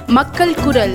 மக்கள் குரல்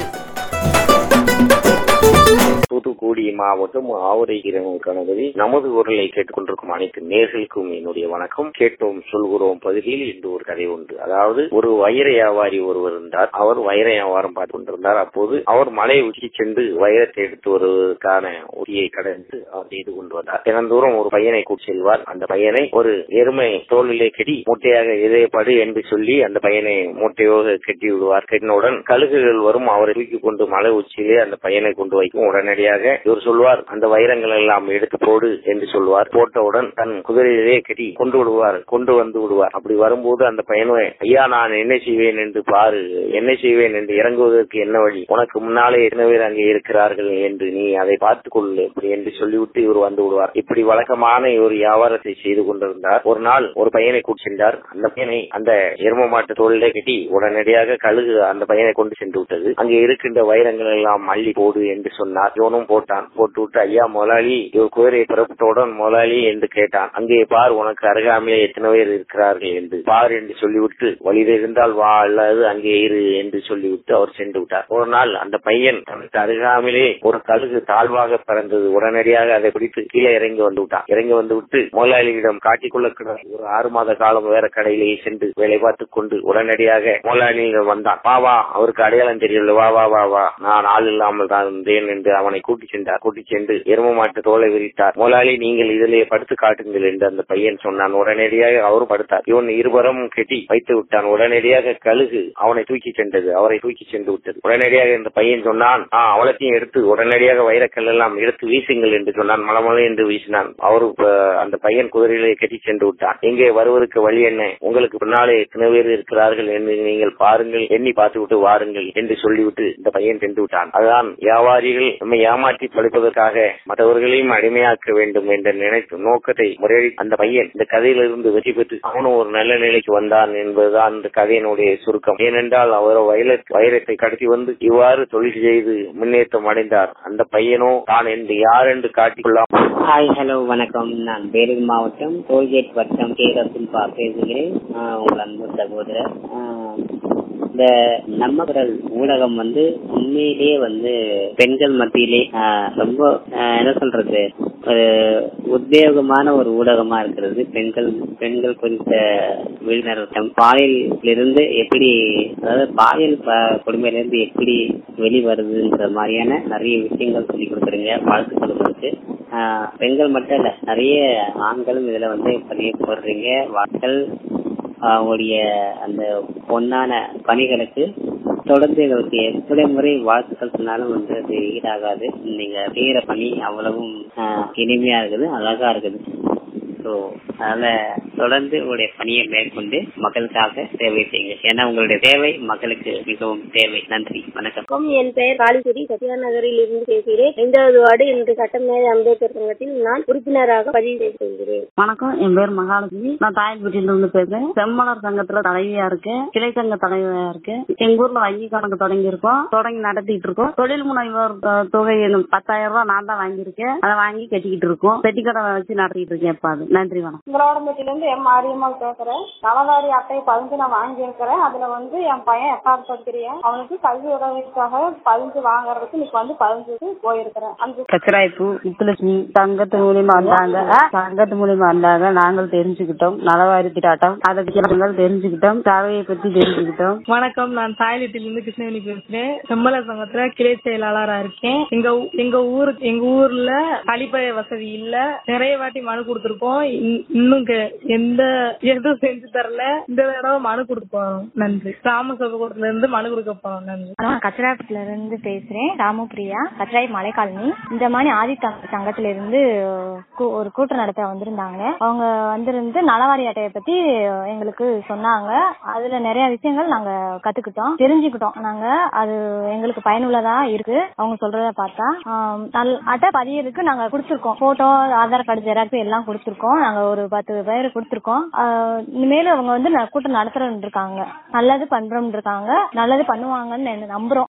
தூத்துக்குடி மாவட்டம் ஆவரை கணபதி நமது குரலை கேட்டுக்கொண்டிருக்கும் அனைத்து நேர்களுக்கும் என்னுடைய வணக்கம் கேட்டோம் சொல்கிறோம் பகுதியில் இன்று ஒரு கதை உண்டு அதாவது ஒரு வைர வியாபாரி ஒருவர் இருந்தார் அவர் வைர வியாபாரம் பார்த்து கொண்டிருந்தார் அப்போது அவர் மலை உச்சி சென்று வைரத்தை எடுத்து வருவதற்கான உரியை கடந்து அவர் செய்து கொண்டு வந்தார் தினந்தோறும் ஒரு பையனை கூட்டி செல்வார் அந்த பையனை ஒரு எருமை தோளிலே கட்டி மூட்டையாக இதயப்படு என்று சொல்லி அந்த பையனை மூட்டையோக கட்டி விடுவார் கட்டினவுடன் கழுகுகள் வரும் அவரை தூக்கி கொண்டு மலை உச்சியிலே அந்த பையனை கொண்டு வைக்கும் உடனடியாக இவர் சொல்வார் அந்த வைரங்கள் எல்லாம் எடுத்து போடு என்று சொல்வார் போட்டவுடன் தன் குதிரையிலே கட்டி கொண்டு விடுவார் கொண்டு வந்து விடுவார் அப்படி வரும்போது அந்த பையனை ஐயா நான் என்ன செய்வேன் என்று பாரு என்ன செய்வேன் என்று இறங்குவதற்கு என்ன வழி உனக்கு முன்னாலே எத்தனை பேர் அங்கே இருக்கிறார்கள் என்று நீ அதை பார்த்துக் கொள்ளு இப்படி என்று சொல்லிவிட்டு இவர் வந்து விடுவார் இப்படி வழக்கமான ஒரு வியாபாரத்தை செய்து கொண்டிருந்தார் ஒரு நாள் ஒரு பையனை கூட்டி சென்றார் அந்த பையனை அந்த எரும மாட்டு தோளிலே கட்டி உடனடியாக கழுகு அந்த பையனை கொண்டு சென்று விட்டது அங்கே இருக்கின்ற வைரங்கள் எல்லாம் அள்ளி போடு என்று சொன்னார் இவனும் போட்டான் போட்டு விட்டு ஐயா முதலாளி இவர் குதிரையை புறப்பட்டவுடன் முதலாளி என்று கேட்டான் அங்கே பார் உனக்கு அருகாமையிலே எத்தனை பேர் இருக்கிறார்கள் என்று பார் என்று சொல்லிவிட்டு வழியில் இருந்தால் வா அல்லது அங்கே இரு என்று சொல்லிவிட்டு அவர் சென்று விட்டார் ஒரு நாள் அந்த பையன் தனக்கு அருகாமையிலே ஒரு கழுகு தாழ்வாக பிறந்தது உடனடியாக அதை பிடித்து கீழே இறங்கி வந்து விட்டான் இறங்கி வந்து விட்டு முதலாளியிடம் காட்டிக்கொள்ள ஒரு ஆறு மாத காலம் வேற கடையிலேயே சென்று வேலை பார்த்துக் கொண்டு உடனடியாக முதலாளியிடம் வந்தான் வா வா அவருக்கு அடையாளம் தெரியல வா வா வா வா நான் ஆள் இல்லாமல் தான் இருந்தேன் என்று அவனை கூட்டி சென்றார் கூட்டி சென்று எரும மாட்டு தோலை விரித்தார் முதலாளி நீங்கள் இதிலே படுத்து காட்டுங்கள் என்று அந்த பையன் சொன்னான் உடனடியாக அவரும் படுத்தார் இவன் இருவரும் கெட்டி வைத்து விட்டான் உடனடியாக கழுகு அவனை தூக்கி சென்றது அவரை தூக்கி சென்று விட்டது உடனடியாக இந்த பையன் சொன்னான் ஆ அவலத்தையும் எடுத்து உடனடியாக வைரக்கல் எல்லாம் எடுத்து வீசுங்கள் என்று சொன்னான் மலமலை என்று வீசினான் அவரு அந்த பையன் குதிரையிலே கட்டி சென்று விட்டான் எங்கே வருவதற்கு வழி என்ன உங்களுக்கு பின்னாலே எத்தனை பேர் இருக்கிறார்கள் என்று நீங்கள் பாருங்கள் எண்ணி பார்த்து விட்டு வாருங்கள் என்று சொல்லிவிட்டு இந்த பையன் சென்று விட்டான் அதுதான் வியாபாரிகள் நம்மை ஏமாற்றி பழிப்பதற்காக மற்றவர்களையும் அடிமையாக்க வேண்டும் என்ற நினைத்து நோக்கத்தை முறையடி அந்த பையன் இந்த கதையிலிருந்து வெற்றி பெற்று அவனும் ஒரு நல்ல நிலைக்கு வந்தான் என்பதுதான் இந்த கதையினுடைய சுருக்கம் ஏனென்றால் அவர் வைர வைரத்தை கடத்தி வந்து இவ்வாறு தொழில் செய்து முன்னேற்றம் அடைந்தார் அந்த பையனோ தான் என்று யார் என்று காட்டிக்கொள்ளாம் ஹாய் ஹலோ வணக்கம் நான் வேலூர் மாவட்டம் டோல்கேட் வட்டம் கே ரசுல்பா பேசுகிறேன் ஆஹ் உங்கள் அன்பு சகோதரர் ஆஹ் இந்த நம்ம குரல் ஊடகம் வந்து உண்மையிலேயே வந்து பெண்கள் மத்தியிலே ஆஹ் ரொம்ப ஆஹ் என்ன சொல்றது ஒரு உத்வேகமான ஒரு ஊடகமா இருக்கிறது பெண்கள் பெண்கள் குறித்த விழிப்புணர்வு பாலியலிருந்து எப்படி அதாவது பாலியல் ப- கொடுமையிலிருந்து எப்படி வெளிவருதுன்ற மாதிரியான நிறைய விஷயங்கள் சொல்லி கொடுக்குறீங்க வாழ்த்துக்கள் உங்களுக்கு ஆஹ் பெண்கள் மட்டும் இல்ல நிறைய ஆண்களும் இதுல வந்து பதிய போடுறீங்க வாழ்த்துக்கள் அவங்களுடைய அந்த பொன்னான பணிகளுக்கு தொடர்ந்து எங்களுக்கு எத்தனை முறை வாழ்த்துக்கள் சொன்னாலும் வந்து அது ஈடாகாது நீங்க செய்யற பணி அவ்வளவும் ஆஹ், இனிமையா இருக்குது அழகா இருக்குது ஸோ அதனால தொடர்ந்து உங்களுடைய பணியை மேற்கொண்டு மக்களுக்காக சேவை செய்யுங்க ஏன்னா உங்களுடைய தேவை மக்களுக்கு மிகவும் தேவை நன்றி வணக்கம் வணக்கம் என் பெயர் காளிக்குடி சத்யா நகரில் இருந்து பேசுகிறேன் ஐந்தாவது வார்டு இன்று சட்டமேதை அம்பேத்கர் சங்கத்தில் நான் உறுப்பினராக பதிவு செய்து கொள்கிறேன் வணக்கம் என் பேர் மகாலட்சுமி நான் தாயல்பட்டியில இருந்து பேசுறேன் செம்மலர் சங்கத்துல தலைவியா இருக்கேன் கிளை சங்க தலைவியா இருக்கேன் எங்க ஊர்ல வங்கி கணக்கு தொடங்கி இருக்கோம் தொடங்கி நடத்திட்டு இருக்கோம் தொழில் முனைவோர் தொ- தொகை எனக்கு பத்தாயிரம் ரூபாய் நான் தான் வாங்கியிருக்கேன் அதை வாங்கி கட்டிக்கிட்டு இருக்கோம் பெட்டிக்கடை வச்சு நடத்திட்டு இருக்கேன் இப்ப அது நன்றி வணக்கம் உங்களோடம்பட்டில இருந்து என் மாரியம்மாள் பேசுறேன் நலவாரி அட்டை பதிஞ்சு நான் வாங்கியிருக்கிறேன் அதுல வந்து என் பையன் எட்டாவது படிக்கிறியன் அவனுக்கு கல்வி உதவிக்காக பதிஞ்சு வாங்குறதுக்கு இன்னைக்கு வந்து பதிஞ்சு போயிருக்கிறேன் அந்த கச்சராய்ப்பு முத்துலட்சுமி சங்கத்து மூலியமா வந்தாங்க சங்கத்து மூலியமா வந்தாங்க நாங்கள் தெரிஞ்சுக்கிட்டோம் நலவாரி திட்டாட்டம் அதை பத்தி நாங்கள் தெரிஞ்சுக்கிட்டோம் சேவையை பத்தி தெரிஞ்சுக்கிட்டோம் வணக்கம் நான் தாயலத்தில் இருந்து கிருஷ்ணவேணி பேசுறேன் செம்மலர் சங்கத்துல கிளை செயலாளரா இருக்கேன் எங்க ஊ- எங்க ஊருக்கு எங்க ஊர்ல கழிப்பறை வசதி இல்ல நிறைய வாட்டி மனு கொடுத்திருக்கோம் இன்- இன்னும் கே- எந்த எதுவும் செஞ்சு தரல இந்த தடவை மனு கொடுக்க போறோம் நன்றி கிராம சபை கூட்டத்துல இருந்து மனு கொடுக்க போறோம் நன்றி நான் கச்சராப்பட்டில இருந்து பேசுறேன் ராமு பிரியா கச்சராய் மலை காலனி இந்த மாதிரி ஆதி தங்க- சங்கத்துல இருந்து கூ- ஒரு கூட்டம் நடத்த வந்திருந்தாங்க அவங்க வந்திருந்து நலவாரி அட்டையை பத்தி எங்களுக்கு சொன்னாங்க அதுல நிறைய விஷயங்கள் நாங்க கத்துக்கிட்டோம் தெரிஞ்சுக்கிட்டோம் நாங்க அது எங்களுக்கு பயனுள்ளதா இருக்கு அவங்க சொல்றத பார்த்தா ஆம், நல்- அட்டை பதியறதுக்கு நாங்க கொடுத்துருக்கோம் போட்டோ ஆதார் கார்டு ஜெராக்ஸ் எல்லாம் கொடுத்துருக்கோம் நாங்க ஒரு பத்து பேர் கொடுத்துருக்கோம் ஆஹ் இனிமேல் அவங்க வந்து ந- கூட்டம் நடத்துறோம் இருக்காங்க நல்லது பண்றோம் இருக்காங்க நல்லது பண்ணுவாங்கன்னு நம்புறோம்